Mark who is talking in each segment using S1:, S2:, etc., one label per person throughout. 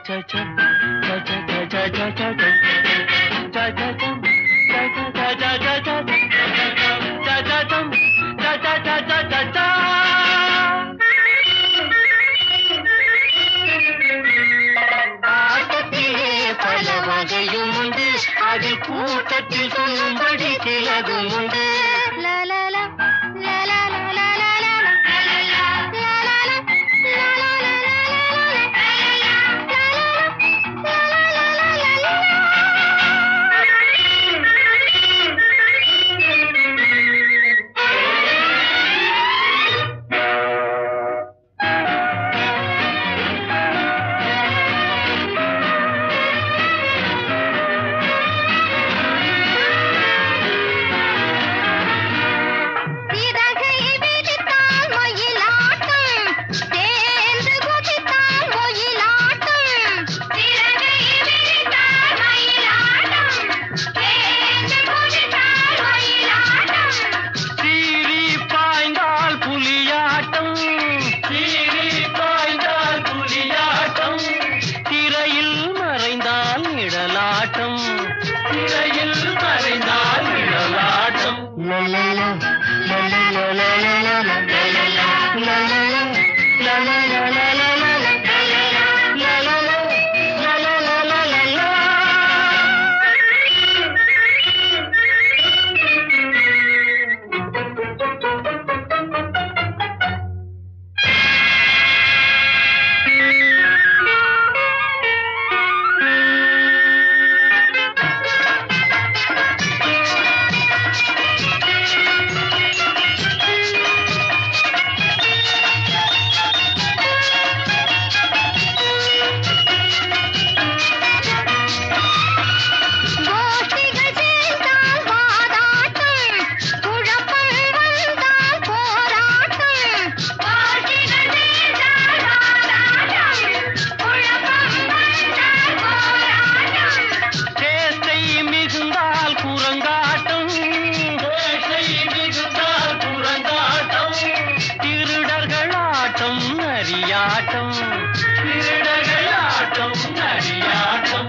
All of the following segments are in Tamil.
S1: ஆட்டத்திலே பல வகையும் உண்டு அதில் கூட்டத்தில் சொல்லும்படி சிலதும் உண்டு
S2: சிறகை விரித்தால் மயிலாட்டம் சேர்ந்து குதித்தால் ஒயிலாட்டம் சிறகை விரித்தால் மயிலாட்டம் சேர்ந்து குதித்தால் ஒயிலாட்டம்
S1: சீறி பாய்ந்தால் புலியாட்டம் சீறி பாய்ந்தால் புலியாட்டம் திரையில் மறைந்தால் நிழலாட்டம் திரையில் மறைந்தால் நிழலாட்டம் லலலா, லலலா, லலலா, லலலா, லலலா, லலலா, லலலா, லலலா, லலலா, லலலா.
S2: கோஷ்டிகள் சேர்ந்தால் வாதாட்டம் குழப்பம் வந்தால் போராட்டம் கோஷ்டிகள் சேர்ந்தால் வாதாட்டம் குழப்பம் வந்தால் போராட்டம்
S1: சேஷ்டை மிகுந்தால் குரங்காட்டம் சேஷ்டை மிகுந்தால் குரங்காட்டம் திருடர்கள் ஆட்டம் நரியாட்டம் திருடர்கள் ஆட்டம் நரியாட்டம்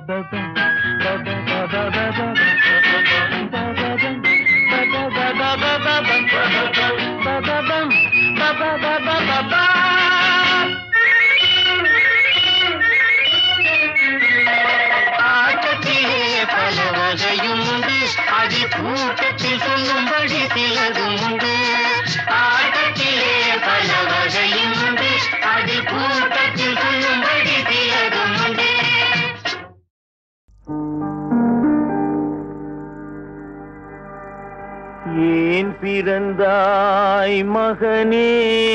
S1: ஆட்டத்திலே பல வகையும் உண்டு அது கூட்டத்தில் சொல்லும்படி சிலதும் உண்டு ஆட்டத்திலே பல வகையும் உண்டு அது கூட்டத்தில் சொல்லும்படி சிலதும் உண்டு
S3: ஏன் பிறந்தாய் மகனே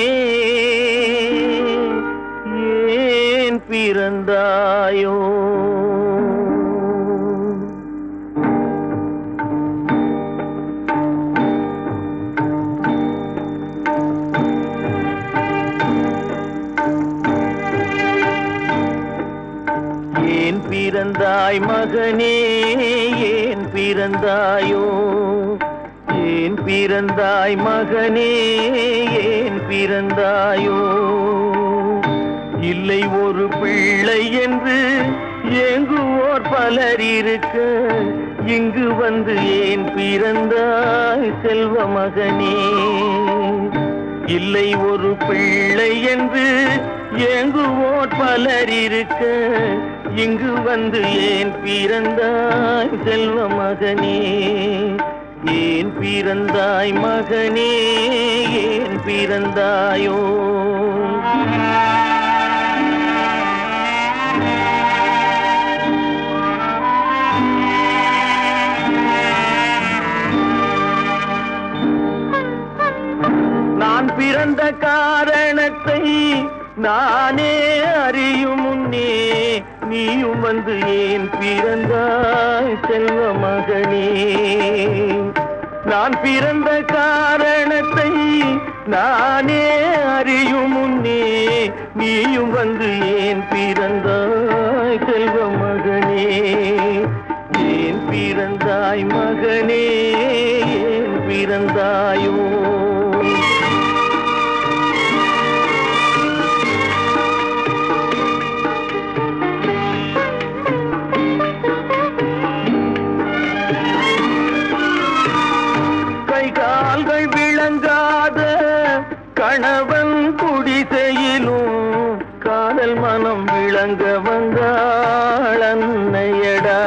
S3: ஏன் பிறந்தாயோ ஏன் பிறந்தாய் மகனே ஏன் பிறந்தாயோ ஏன் பிறந்தாய் மகனே ஏன் பிறந்தாயோ இல்லை ஒரு பிள்ளை என்று ஏங்குவோர் பலர் இருக்க இங்கு வந்து ஏன் பிறந்தாய் செல்வ மகனே இல்லை ஒரு பிள்ளை என்று ஏங்குவோர் பலர் இருக்க இங்கு வந்து ஏன் பிறந்தாய் செல்வ மகனே ஏன் பிறந்தாய் மகனே ஏன் பிறந்தாயோ நான் பிறந்த காரணத்தை நானே அறியும் முன்னே நீயும் வந்து ஏன் பிறந்தாய் செல்வ மகனே நான் பிறந்த காரணத்தை நானே அறியும் முன்னே நீயும் வந்து ஏன் பிறந்தாய் செல்வ மகனே ஏன் பிறந்தாய் மகனே ஏன் பிறந்தாயோ காதல் மனம் விளங்க வந்தாள் அன்னையடா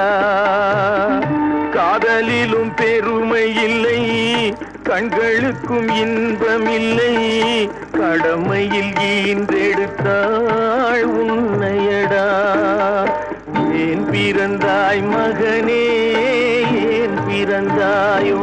S3: காதலிலும் பெருமை இல்லை கண்களுக்கும் இன்பம் இல்லை கடமையில் ஈன்றெடுத்தாள் உன்னையடா ஏன் பிறந்தாய் மகனே ஏன் பிறந்தாயோ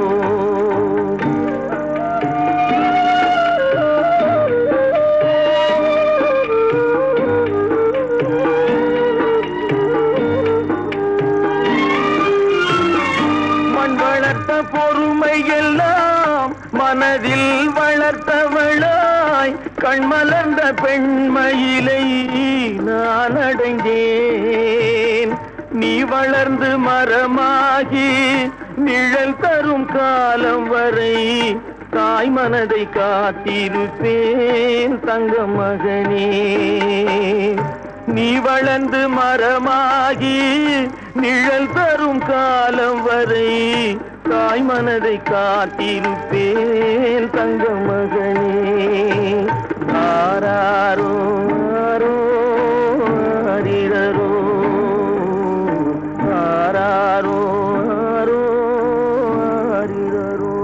S3: மண் வளர்த்த பொறுமை எல்லாம் மனதில் வளர்த்தவளாய் கண்மலர்ந்த பெண்மயிலை நான் அடைந்தேன் நீ வளர்ந்து மரமாகி நிழல் தரும் காலம் வரை தாய் மனதை காத்திருப்பேன் தங்க மகனே நீ வளர்ந்து மரமாகி நிழல் தரும் காலம் வரை தாய் மனதை காத்திருப்பேன் தங்க மகனே ஆராரோ ஆரோ ஆரிரரோ ஆராரோ ஆரோ ஆரிரரோ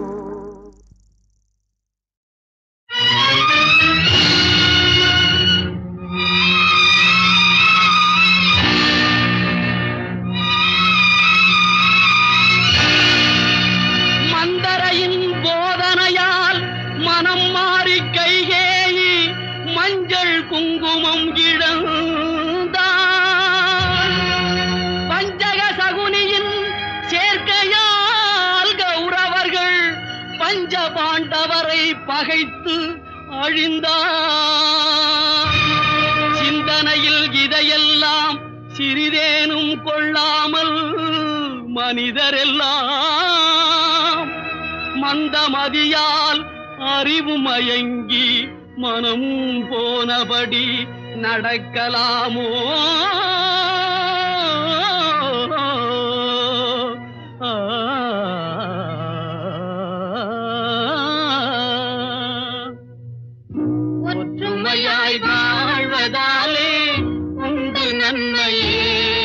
S4: மந்தரையின் போதனையால் மனம் மாறி கைகேயி மஞ்சள் குங்குமம் இழந்தான் பஞ்சக சகுனியின் சேர்க்கையால் கௌரவர்கள் பஞ்ச பாண்டவரை பகைத்து அழிந்தார் சிந்தனையில் இதையெல்லாம் சிறிதேனும் கொள்ளாமல் மனிதரெல்லாம் மந்தமதியால் அறிவு மயங்கி மனம் போனபடி நடக்கலாமோ ஆ ஒற்றுமையாய் வாழ்வதாலே உண்டு நன்மையே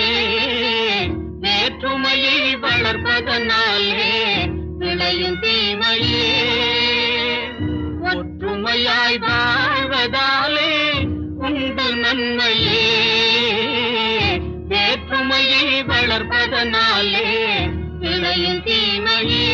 S4: வேற்றுமையை வளர்ப்பதனாலே விளையும் தீமையே ஒற்றுமையாய் வாழ்வதாலே உண்டு நன்மையே வேற்றுமையை வளர்ப்பதனாலே விளையும் தீமையே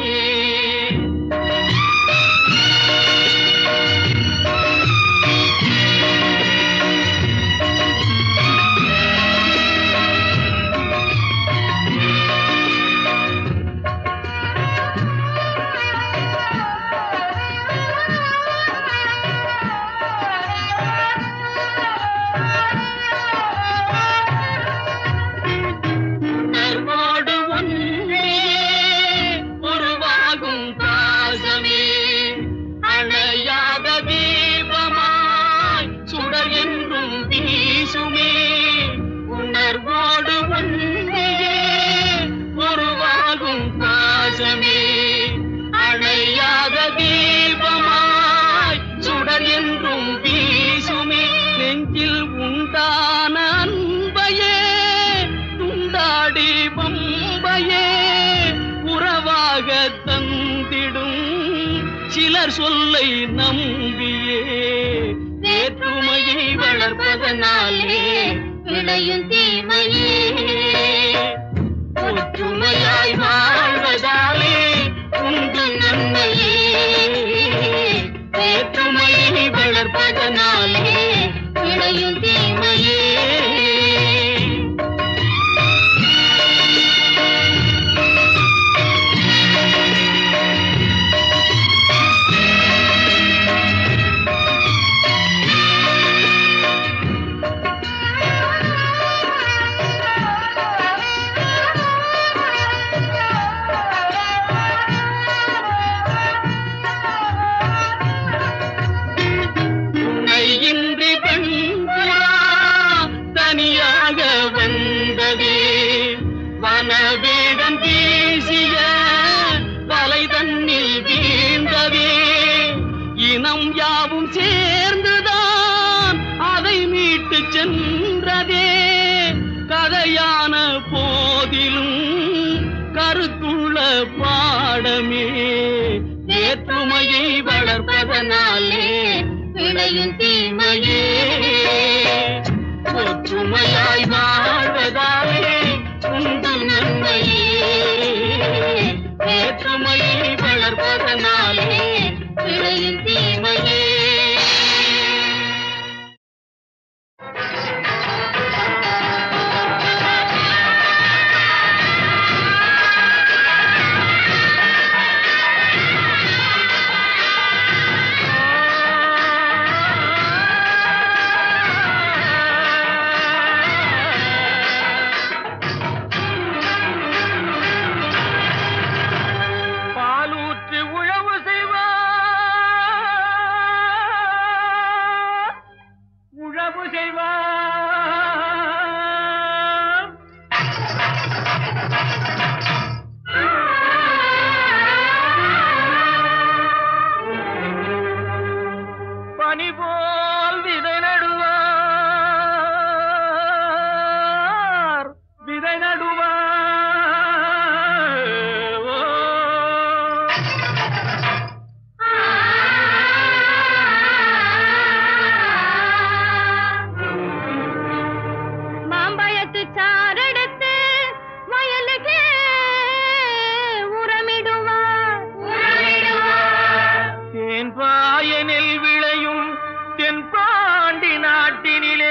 S4: உணர்வோடு ஒன்றே உருவாகும் பாசமே அணையாத தீபமாய் சுடர் என்றும் வீசுமே உணர்வோடு ஒன்றே உருவாகும் பாசமே அணையாத தீபமாய் சுடர் என்றும் வீசுமே நெஞ்சில் உண்டான அன்பையே துண்டாடி பம்பையே உறவாக தந்திடும் சிலர் சொல்லை நம்பியே வேற்றுமையை வளர்ப்பதனாலே விளையும் தீமையே ஒற்றுமையாய் வாழ்வதாலே உண்டு நன்மையே வேற்றுமையை வளர்ப்பதனாலே விளையும் தீமையே துணையின்றி பெண்புறா தனியாக வந்ததே வனவேடன் பேசிய வலை தன்னில் வீழ்ந்ததே இனம் யாவும் சேர்ந்துதான் அதை மீட்டு வளர்ப்பதனாலே விளையும் தீமையே ஒற்றுமையாய் வாழ்வதாலே உண்டு நன்மையே வேற்றுமையை வளர்ப்பதனாலே விளையும் தீமையே
S3: பாலூற்றி உழவு செய்வார் உழவு செய்வார் பனி போல் விதை நடுவார் விதை நடுவார் ஓ.
S2: மாம்பழத்து சாரெடுத்து வயலுக்கு உரமிடுவார்
S3: தேன்பாய நெல் விளையும் தென்பாண்டி நாட்டினிலே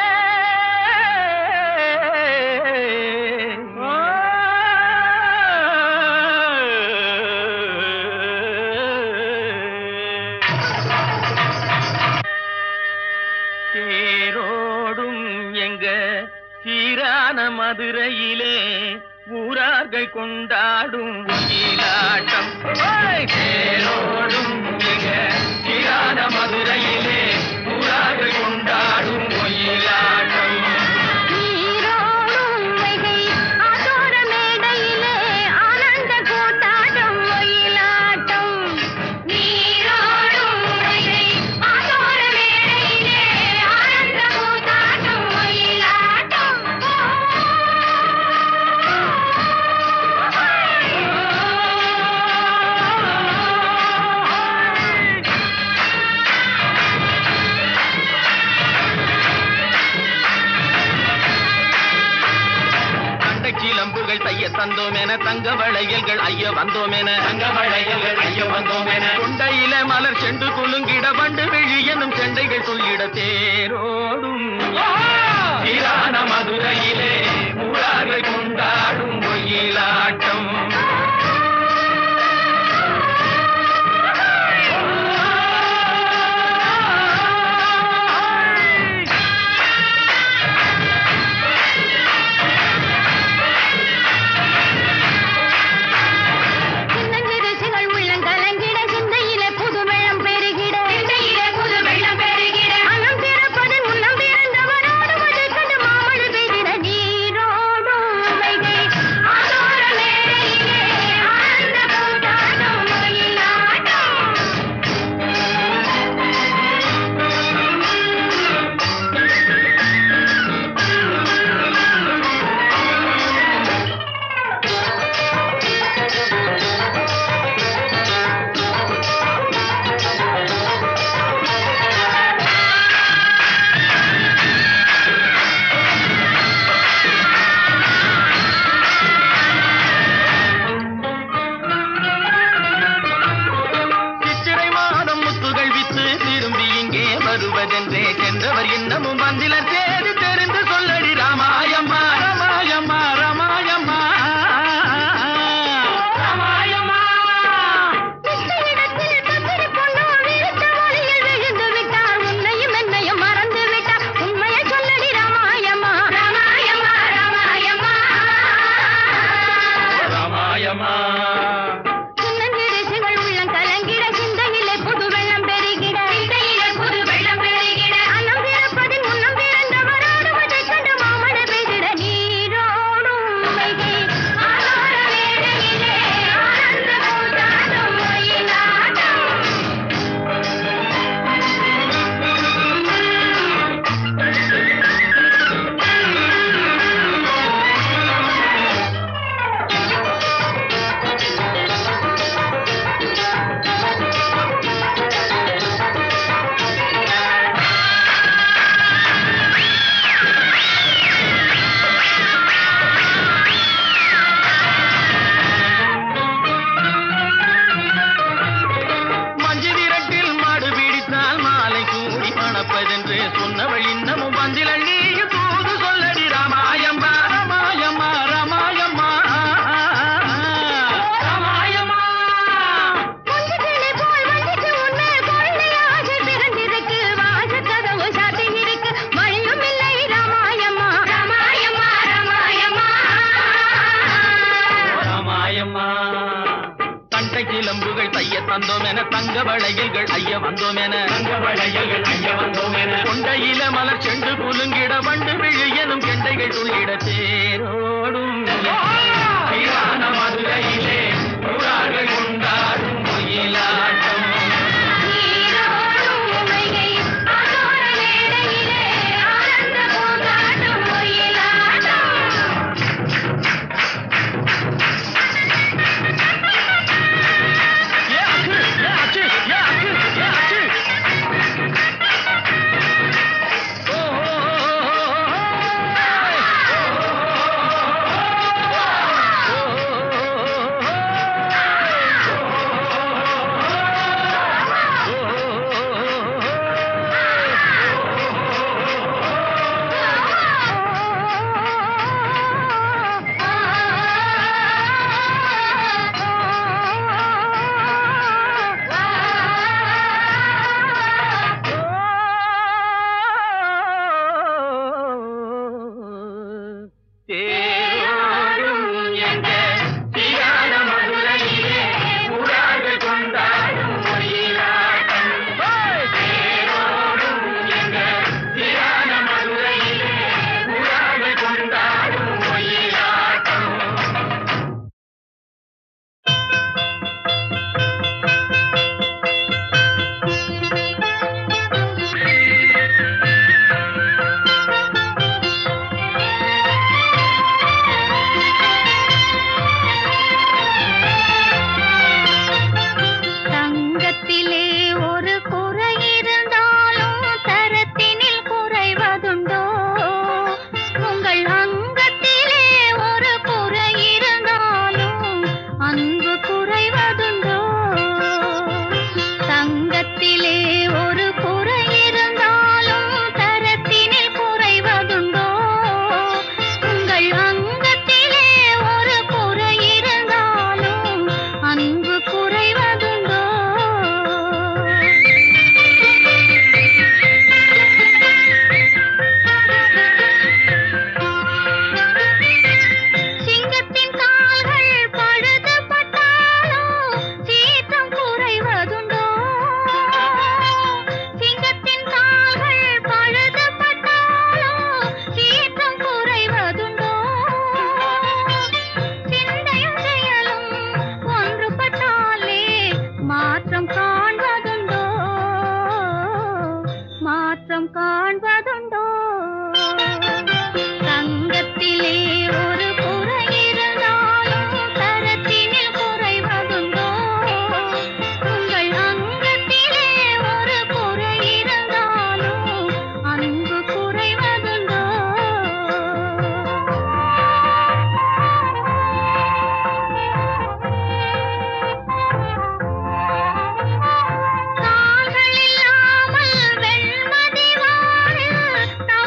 S3: தேரோடும் எங்க சீரான மதுரையிலே ஊரார்கள் கொண்டாடும் ஒயிலாட்டம் ஓய்! தேரோடும் எங்க சீரான மதுரையிலே ஊரார்கள் கொண்டாடும் ஒயிலாட்டம்
S2: நீரோடும் வைகை ஆத்தோர மேடையிலே ஆனந்த கூத்தாட்டம் ஒயிலாட்டம் நீரோடும் வைகை ஆத்தோர மேடையிலே ஆனந்த கூத்தாட்டம் ஒயிலாட்டம்
S3: தண்டை சிலம்புகள் தைய தந்தோம் என தங்க வளையல்கள் ஐய வந்தோம் என தங்க வளையல்கள் ஐய வந்தோம் என கொண்டையில மலர் செண்டு குலுங்கிட வண்டு விழி என்னும் செண்டைகள் சொல்லிட தேரோடும் சீரான மதுரையிலே ஊரார்கள் கொண்டாடும் ஒயிலாட்டம்
S2: சின்னஞ்சிறுசுகள் உள்ளங்கலங்கிட சிந்தையிலே புது வெள்ளம் பெருகிட சிந்தையிலே புது வெள்ளம் பெருகிட அன்னம் பிறப்பதன் முன்னம் பிறந்தவரோடு மழை கண்டு மாமழை பெய்திட நீரோடும் வைகை ஆதோர மேடையிலே ஆனந்த கூத்தாட்டம் ஒயிலாட்டம்
S3: சித்திரை மாதம் முத்துகள் வித்து திரும்பி இங்கே வருவதென்றே சென்றவர் இன்னமும் வந்திலர் தேடி தெரிந்து சொல்லடி ராமாயம்மா ராமாயம்மா ராமாயம்மா ராமாயம்மா
S2: இடத்திலே தத்திரி பொண்ணோ விழுத்த வழியில் விழுந்து விட்டார் உன்னையும் என்னையும் மறந்து விட்டார் உண்மையை சொல்லடி ராமாயமா ராமாயமா ராமாயமா
S3: ராமாயம்மா
S2: சின்னஞ்சிறுசுகள் உள்ளம் கலங்கிட சிந்தையிலே புது வெள்ளம் பெருகிட சிந்தையிலே புது வெள்ளம் பெருகிட அன்னம் பிறப்பதின் முன்னம் பிறந்தவரா
S3: வளையல்கள் ஐய வந்தோமென
S1: தங்க வளையல்கள் ஐய வந்தோமென
S3: கொண்டையில மலர் செண்டு குலுங்கிட வண்டு விழு எனும் கெண்டைகள் துள்ளிட தேரோடும்
S1: ஐயான மதுரையிலே ஊரார்கள் கொண்டாடும் ஒயிலாட்டம்
S2: நீரோடும் உமையை அதோர மேடையிலே ஆனந்த பூங்காட்டும் ஒயிலாட்டம்
S3: ஏ அச்சு ஏ அச்சு ஏ அச்சு ஏ அச்சு ஓ, ஓ, ஓ, ஓ, தேரோடும் எங்க
S1: தீரான மதுரையிலே ஊரார்கள் கொண்டாடும் ஒயிலாட்டம் தேரோடும் எங்க தீரான மதுரையிலே ஊரார்கள் கொண்டாடும் ஒயிலாட்டம்
S2: தங்கத்திலே ஒரு குறை இருந்தாலும் தரத்தினில் குறைவதுண்டோ உங்கள் அங்கத்திலே ஒரு குறை இருந்தாலும் அன்பு குறைவதுண்டோ தங்கத்திலே ஒரு குறை இருந்தாலும் தரத்தினில் குறைவதுண்டோ உங்கள் அங்கத்திலே ஒரு குறை இருந்தாலும் அன்பு குறைவதுண்டோ சிங்கத்தின் கால்கள் பழுதுபட்டாலோ சீற்றம் குறைவதுண்டோ சிங்கத்தின் கால்கள் பழுதுபட்டாலோ சீற்றம் குறைவதுண்டோ சிந்தையும் செயலும் ஒன்றுபட்டாலே மாற்றம் காண்பதுண்டோ மாற்றம் காண்பதுண்டோ தங்கத்திலே ஒரு குறை இருந்தாலும் தரத்தினில் குறைவதுண்டோ உங்கள் அங்கத்திலே ஒரு குறை இருந்தாலும் அன்பு குறைவதுண்டோ கால்கள் இல்லாமல் வெண்மதி வானில்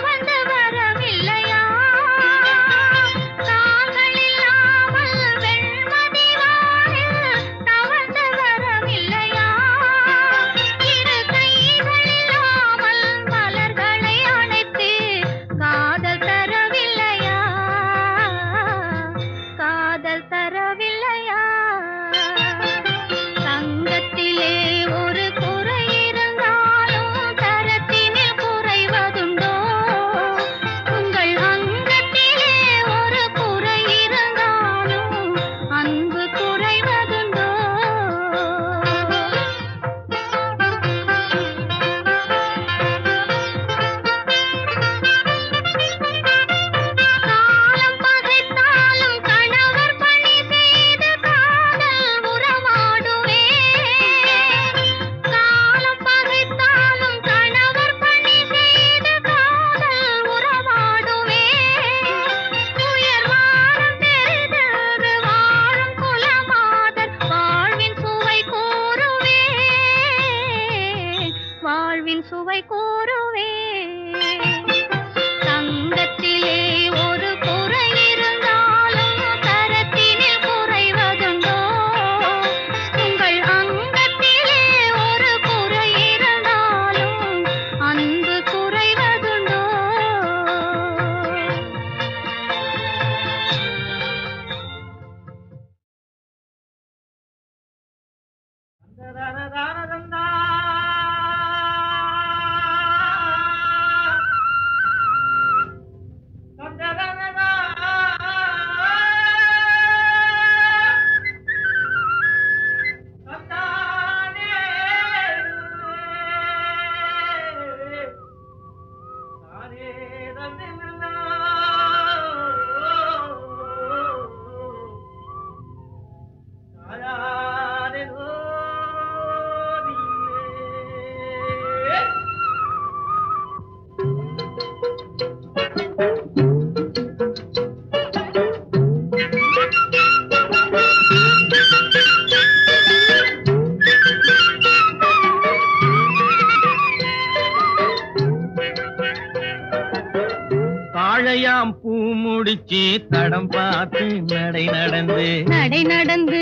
S3: தாழையாம் பூ முடிச்சு தடம் பார்த்து நடை நடந்து
S2: நடை நடந்து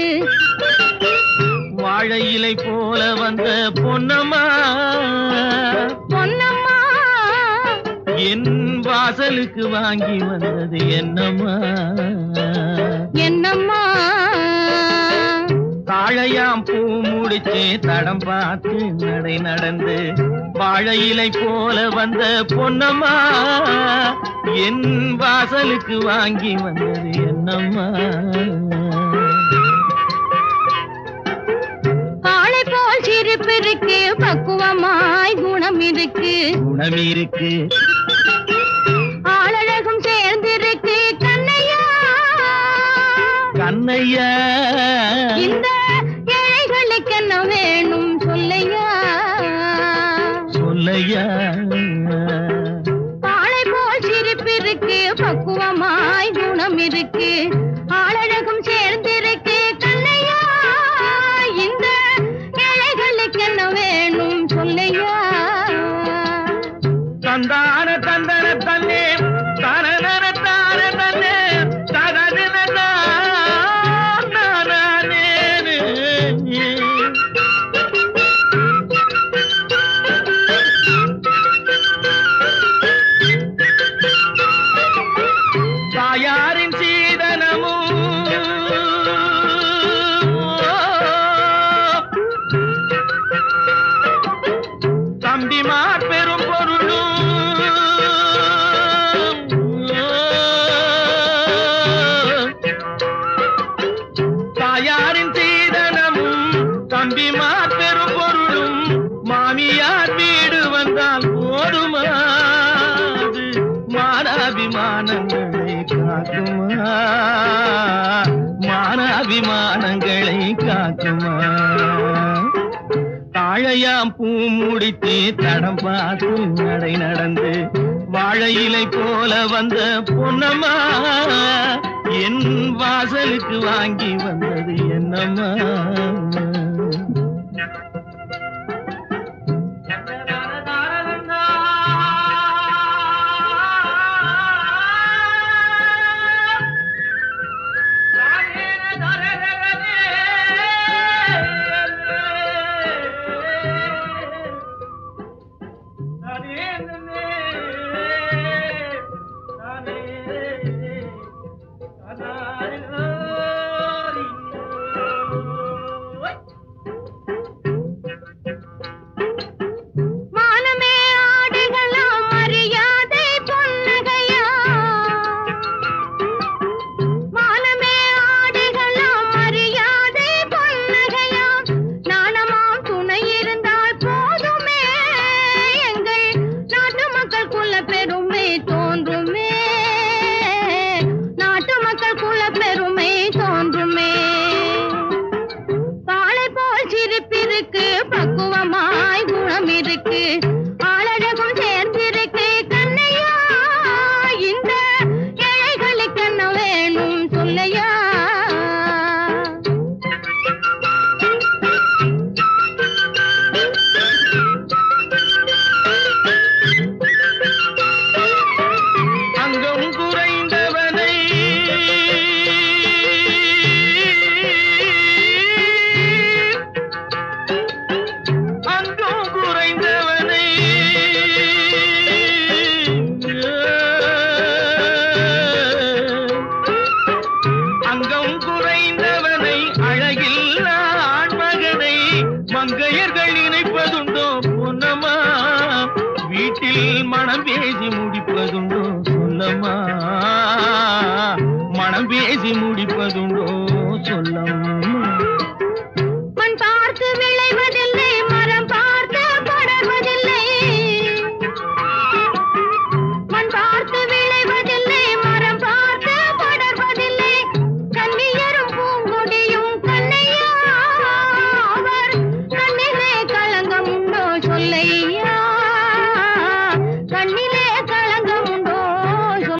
S3: வாழை இலை போல வந்த பொன்னம்மா
S2: பொன்னம்மா
S3: என் வாசலுக்கு வாங்கி வந்தது என்னம்மா
S2: என்னம்மா
S3: தாழையாம் பூ முடிச்சு தடம் பார்த்து நடை நடந்து வாழை இலை போல வந்த பொன்னம்மா என் வாசலுக்கு வாங்கி வந்தது என்னம்மா
S2: காளை போல் சிரிப்பு இருக்கு பக்குவமாய் குணம் இருக்கு
S3: குணம் இருக்கு
S2: ஆளழகும் சேர்ந்திருக்கு கண்ணையா
S3: கண்ணையா
S2: இந்த ஏழைகளுக்கு என்ன வேணும் சொல்லையா
S3: சொல்லையா
S2: காளை போல் சிரிப்பு இருக்கு பக்குவமாய் குணம் இருக்கு ஆளழகும் சேர்ந்திருக்கு கண்ணையா இந்த ஏழைகளுக்கு என்ன வேணும் சொல்லையா
S3: தந்தான தந்தன தன்னே தனன தான தன்னே தனன தாயாரின் சீதனமும் தம்பிமார் பெரும் பொருளும் தாயாரின் சீதனமும் தம்பிமார் பெரும் பொருளும் மாமியார் வீடு வந்தால் போதுமாது மானாபிமானங்களை காக்குமா மானாபிமானங்களை காக்குமா தாழையாம் பூ முடித்து தடம் பார்த்து நடை நடந்து வாழை இலை போல வந்த பொன்னம்மா என் வாசலுக்கு வாங்கி வந்தது என்னம்மா
S2: மானமே ஆடுகளாம் மரியாதை பொன்னகையா மானமே ஆடுகளாம் மரியாதை பொன்னகையா நாணமாம் துணை இருந்தால் போதுமே எங்கள் நாட்டு மக்கள் குல பெருமை தோன்றுமே நாட்டு மக்கள் குல பெருமை தோன்றுமே காளை போல் சிரிப்பிருக்கு பக்குவமாய் குணம் இருக்கு ஆளழகும் சேர்ந்திருக்கு கண்ணையா இந்த ஏழைகளுக்கு என்ன வேணும் சொல்லையா
S3: அங்கம் குறைந்தவனை அங்கம் குறைந்தவனை அங்கம் குறைந்தவனை அழகில் ஆண்மகனை மங்கையர்கள் நினைப்பதுண்டோ பொன்னம்மா வீட்டில் மனம் பேசி முடிப்பதுண்டோ சொல்லம்மா மனம் பேசி முடிப்பதுண்டோ